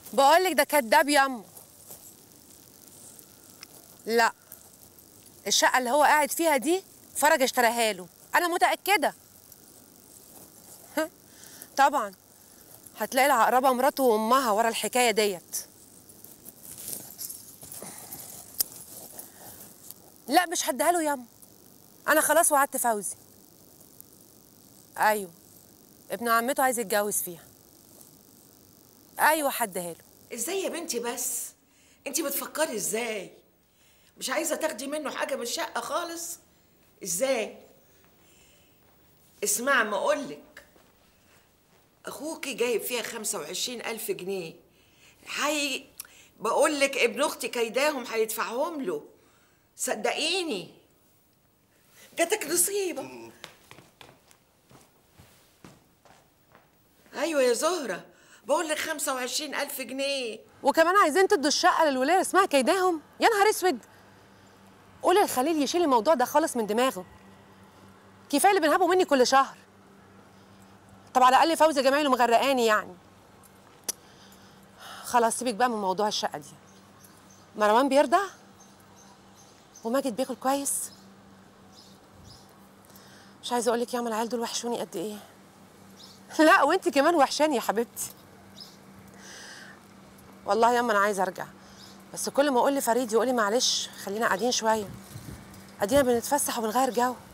بقول لك ده كداب ياما لا الشقه اللي هو قاعد فيها دي فرج اشتراها له انا متاكده ها؟ طبعا هتلاقي العقربه مراته وامها ورا الحكايه ديت لا مش هديها له ياما انا خلاص وعدت فوزي ايوه ابن عمته عايز يتجوز فيها ايوه هديها له ازاي يا بنتي بس انت بتفكري ازاي مش عايزه تاخدي منه حاجه من الشقه خالص ازاي اسمع ما اقولك اخوكي جايب فيها خمسة وعشرين الف جنيه حي بقولك ابن اختي كيداهم هيدفعهم له صدقيني جاتك نصيبه ايوه يا زهره بقول لك 25 الف جنيه وكمان عايزين تدوا الشقه للولايه اللي اسمها كيداهم يا نهار اسود قولي الخليل يشيل الموضوع ده خالص من دماغه كفايه اللي بنهبه مني كل شهر طب على الاقل فوزي جمايله مغرقاني يعني خلاص سيبك بقى من موضوع الشقه دي مروان بيرضع وماجد بياكل كويس مش عايزه اقول لك يا عم العيال دول وحشوني قد ايه لا وانت كمان وحشاني يا حبيبتي والله ياما انا عايزه ارجع بس كل ما اقول لفريد يقول لي معلش خلينا قاعدين شويه ادينا بنتفسح وبنغير جو